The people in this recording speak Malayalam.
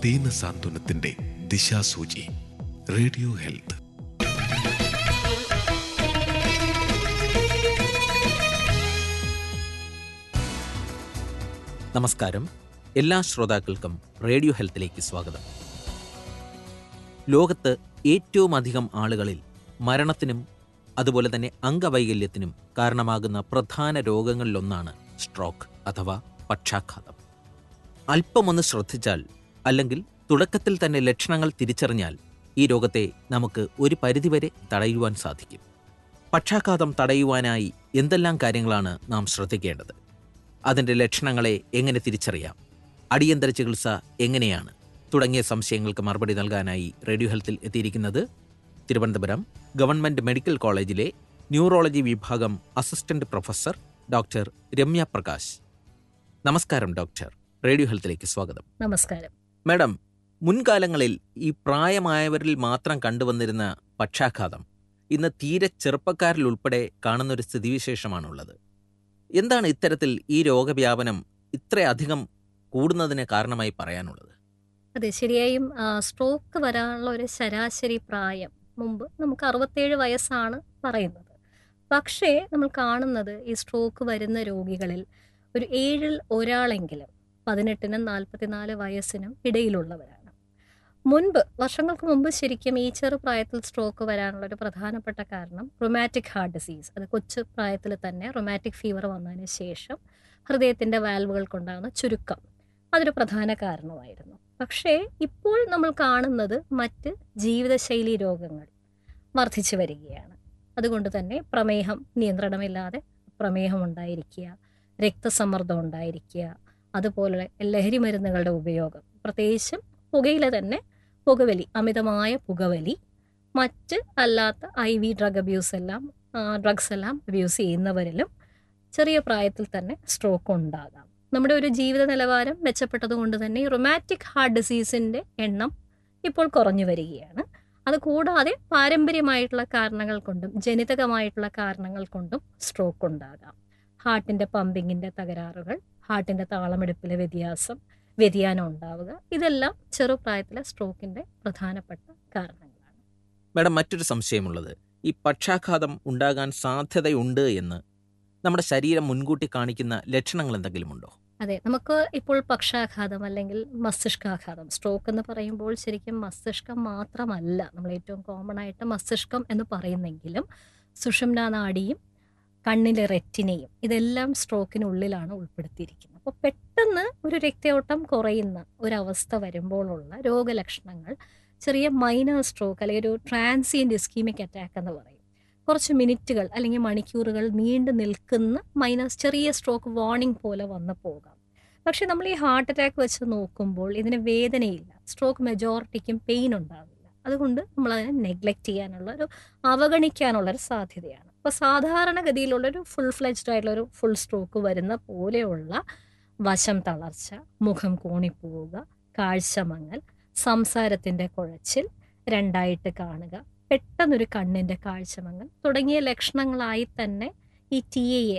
ദീന സാന്ത്വനത്തിന്റെ ദിശാസൂചി റേഡിയോ ഹെൽത്ത് നമസ്കാരം എല്ലാ ശ്രോതാക്കൾക്കും റേഡിയോ ഹെൽത്തിലേക്ക് സ്വാഗതം ലോകത്ത് ഏറ്റവും അധികം ആളുകളിൽ മരണത്തിനും അതുപോലെ തന്നെ അംഗവൈകല്യത്തിനും കാരണമാകുന്ന പ്രധാന രോഗങ്ങളിലൊന്നാണ് സ്ട്രോക്ക് അഥവാ പക്ഷാഘാതം അല്പമൊന്ന് ശ്രദ്ധിച്ചാൽ അല്ലെങ്കിൽ തുടക്കത്തിൽ തന്നെ ലക്ഷണങ്ങൾ തിരിച്ചറിഞ്ഞാൽ ഈ രോഗത്തെ നമുക്ക് ഒരു പരിധിവരെ തടയുവാൻ സാധിക്കും പക്ഷാഘാതം തടയുവാനായി എന്തെല്ലാം കാര്യങ്ങളാണ് നാം ശ്രദ്ധിക്കേണ്ടത് അതിൻ്റെ ലക്ഷണങ്ങളെ എങ്ങനെ തിരിച്ചറിയാം അടിയന്തര ചികിത്സ എങ്ങനെയാണ് തുടങ്ങിയ സംശയങ്ങൾക്ക് മറുപടി നൽകാനായി റേഡിയോ ഹെൽത്തിൽ എത്തിയിരിക്കുന്നത് തിരുവനന്തപുരം ഗവൺമെന്റ് മെഡിക്കൽ കോളേജിലെ ന്യൂറോളജി വിഭാഗം assistant professor doctor Ramya Prakash നമസ്കാരം ഡോക്ടർ റേഡിയോ ഹെൽത്തിലേക്ക് സ്വാഗതം നമസ്കാരം മാഡം മുൻകാലങ്ങളിൽ ഈ പ്രായമായവരിൽ മാത്രം കണ്ടുവന്നിരുന്ന പക്ഷാഘാതം ഇന്ന് തീരെ ചെറുപ്പക്കാരിൽ ഉൾപ്പെടെ കാണുന്നൊരു സ്ഥിതിവിശേഷമാണുള്ളത് എന്താണ് ഇത്തരത്തിൽ ഈ രോഗവ്യാപനം ഇത്രയധികം കൂടുന്നതിന് കാരണമായി പറയാനുള്ളത് അതെ ശരിയായും ആ, സ്ട്രോക്ക് വരാനുള്ള ഒരു ശരാശരി പ്രായം മുമ്പ് നമുക്ക് അറുപത്തേഴ് വയസ്സാണ് പറയുന്നത് പക്ഷേ നമ്മൾ കാണുന്നത് ഈ സ്ട്രോക്ക് വരുന്ന രോഗികളിൽ ഒരു ഏഴിൽ ഒരാളെങ്കിലും പതിനെട്ടിനും നാൽപ്പത്തിനാല് വയസ്സിനും ഇടയിലുള്ളവരാണ് മുൻപ് വർഷങ്ങൾക്ക് മുമ്പ് ശരിക്കും ഈ ചെറുപ്രായത്തിൽ സ്ട്രോക്ക് വരാനുള്ള ഒരു പ്രധാനപ്പെട്ട കാരണം റൊമാറ്റിക് ഹാർട്ട് ഡിസീസ് അത് കൊച്ചു പ്രായത്തിൽ തന്നെ റൊമാറ്റിക് ഫീവർ വന്നതിന് ശേഷം ഹൃദയത്തിൻ്റെ വാൽവുകൾക്കുണ്ടാകുന്ന ചുരുക്കം അതൊരു പ്രധാന കാരണമായിരുന്നു പക്ഷേ ഇപ്പോൾ നമ്മൾ കാണുന്നത് മറ്റ് ജീവിതശൈലി രോഗങ്ങൾ വർദ്ധിച്ചു വരികയാണ് അതുകൊണ്ട് തന്നെ പ്രമേഹം നിയന്ത്രണമില്ലാതെ പ്രമേഹം ഉണ്ടായിരിക്കുക രക്തസമ്മർദ്ദം ഉണ്ടായിരിക്കുക അതുപോലെ ലഹരി മരുന്നുകളുടെ ഉപയോഗം പ്രത്യേകിച്ചും പുകയില തന്നെ പുകവലി അമിതമായ പുകവലി മറ്റ് അല്ലാത്ത ഐ വി ഡ്രഗ് അബ്യൂസ് എല്ലാം ഡ്രഗ്സ് എല്ലാം അബ്യൂസ് ചെയ്യുന്നവരിലും ചെറിയ പ്രായത്തിൽ തന്നെ സ്ട്രോക്ക് ഉണ്ടാകാം നമ്മുടെ ഒരു ജീവിത നിലവാരം മെച്ചപ്പെട്ടത് കൊണ്ട് തന്നെ ഈ റൊമാറ്റിക് ഹാർട്ട് ഡിസീസിൻ്റെ എണ്ണം ഇപ്പോൾ കുറഞ്ഞു വരികയാണ് അത് കൂടാതെ പാരമ്പര്യമായിട്ടുള്ള കാരണങ്ങൾ കൊണ്ടും ജനിതകമായിട്ടുള്ള കാരണങ്ങൾ കൊണ്ടും സ്ട്രോക്ക് ഉണ്ടാകാം ഹാർട്ടിൻ്റെ പമ്പിങ്ങിൻ്റെ തകരാറുകൾ ഹാർട്ടിൻ്റെ താളമെടുപ്പിലെ വ്യത്യാസം വ്യതിയാനം ഉണ്ടാവുക ഇതെല്ലാം ചെറുപ്രായത്തിലെ സ്ട്രോക്കിൻ്റെ പ്രധാനപ്പെട്ട കാരണങ്ങളാണ് മാഡം മറ്റൊരു സംശയമുള്ളത് ഈ പക്ഷാഘാതം ഉണ്ടാകാൻ സാധ്യതയുണ്ട് എന്ന് നമ്മുടെ ശരീരം മുൻകൂട്ടി കാണിക്കുന്ന ലക്ഷണങ്ങൾ എന്തെങ്കിലുമുണ്ടോ അതെ നമുക്ക് ഇപ്പോൾ പക്ഷാഘാതം അല്ലെങ്കിൽ മസ്തിഷ്കാഘാതം സ്ട്രോക്ക് എന്ന് പറയുമ്പോൾ ശരിക്കും മസ്തിഷ്കം മാത്രമല്ല നമ്മൾ ഏറ്റവും കോമൺ ആയിട്ട് മസ്തിഷ്കം എന്ന് പറയുന്നെങ്കിലും സുഷുമ്ന നാഡിയും കണ്ണിലെ റെറ്റിനയും ഇതെല്ലാം സ്ട്രോക്കിനുള്ളിലാണ് ഉൾപ്പെടുത്തിയിരിക്കുന്നത് അപ്പോൾ പെട്ടെന്ന് ഒരു രക്തയോട്ടം കുറയുന്ന ഒരവസ്ഥ വരുമ്പോഴുള്ള രോഗലക്ഷണങ്ങൾ ചെറിയ മൈനർ സ്ട്രോക്ക് അല്ലെങ്കിൽ ഒരു ട്രാൻസിയൻ്റ് ഇസ്കീമിക് അറ്റാക്ക് എന്ന് പറയും കുറച്ച് മിനിറ്റുകൾ അല്ലെങ്കിൽ മണിക്കൂറുകൾ നീണ്ടു നിൽക്കുന്ന മൈനസ് ചെറിയ സ്ട്രോക്ക് വാർണിംഗ് പോലെ വന്നു പോകാം പക്ഷെ നമ്മൾ ഈ ഹാർട്ട് അറ്റാക്ക് വെച്ച് നോക്കുമ്പോൾ ഇതിന് വേദനയില്ല സ്ട്രോക്ക് മെജോറിറ്റിക്കും പെയിൻ ഉണ്ടാവില്ല അതുകൊണ്ട് നമ്മൾ അതിനെ നെഗ്ലക്റ്റ് ചെയ്യാനുള്ള ഒരു അവഗണിക്കാനുള്ള ഒരു സാധ്യതയാണ് അപ്പോൾ സാധാരണഗതിയിലുള്ളൊരു ഫുൾ ഫ്ലെജ്ഡ് ആയിട്ടുള്ള ഒരു ഫുൾ സ്ട്രോക്ക് വരുന്ന പോലെയുള്ള വശം തളർച്ച മുഖം കോണിപ്പോവുക കാഴ്ചമങ്ങൽ സംസാരത്തിൻ്റെ കുഴച്ചിൽ രണ്ടായിട്ട് കാണുക പെട്ടെന്നൊരു കണ്ണിൻ്റെ കാഴ്ചമങ്ങൽ തുടങ്ങിയ ലക്ഷണങ്ങളായി തന്നെ ഈ ടി എ